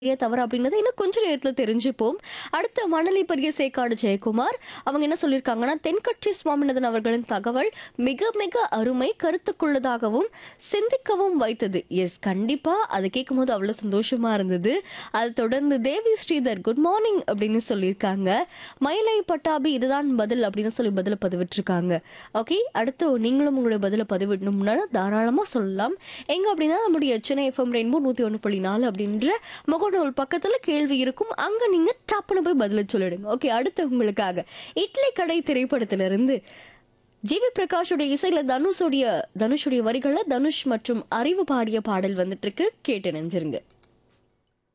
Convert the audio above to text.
சரியா தவறு அப்படின்றத இன்னும் கொஞ்ச நேரத்தில் தெரிஞ்சுப்போம் அடுத்து மணலி பெரிய சேக்காடு ஜெயக்குமார் அவங்க என்ன சொல்லியிருக்காங்கன்னா தென்கட்சி சுவாமிநாதன் அவர்களின் தகவல் மிக மிக அருமை கருத்துக்குள்ளதாகவும் சிந்திக்கவும் வைத்தது எஸ் கண்டிப்பா அது கேட்கும்போது அவ்வளோ சந்தோஷமா இருந்தது அது தொடர்ந்து தேவி ஸ்ரீதர் குட் மார்னிங் அப்படின்னு சொல்லியிருக்காங்க மயிலை பட்டாபி இதுதான் பதில் அப்படின்னு சொல்லி பதில பதிவிட்டிருக்காங்க ஓகே அடுத்து நீங்களும் உங்களுடைய பதில பதிவிடணும்னா தாராளமாக சொல்லலாம் எங்க அப்படின்னா நம்முடைய சென்னை எஃப்எம் ரெயின்போ நூற்றி ஒன்று புள்ளி நாலு அப்படின்ற முகநூல் பக்கத்தில் கேள்வி இருக்கும் அங்கே நீங்கள் டப்புன்னு போய் பதில சொல்லிடுங்க ஓகே அடுத்து உங்களுக்காக இட்லி கடை திரைப்படத்திலிருந்து ஜிவி பிரகாஷுடைய இசையில தனுஷுடைய தனுஷுடைய வரிகளில் தனுஷ் மற்றும் அறிவு பாடிய பாடல் வந்துட்டு இருக்கு கேட்டு நெஞ்சிருங்க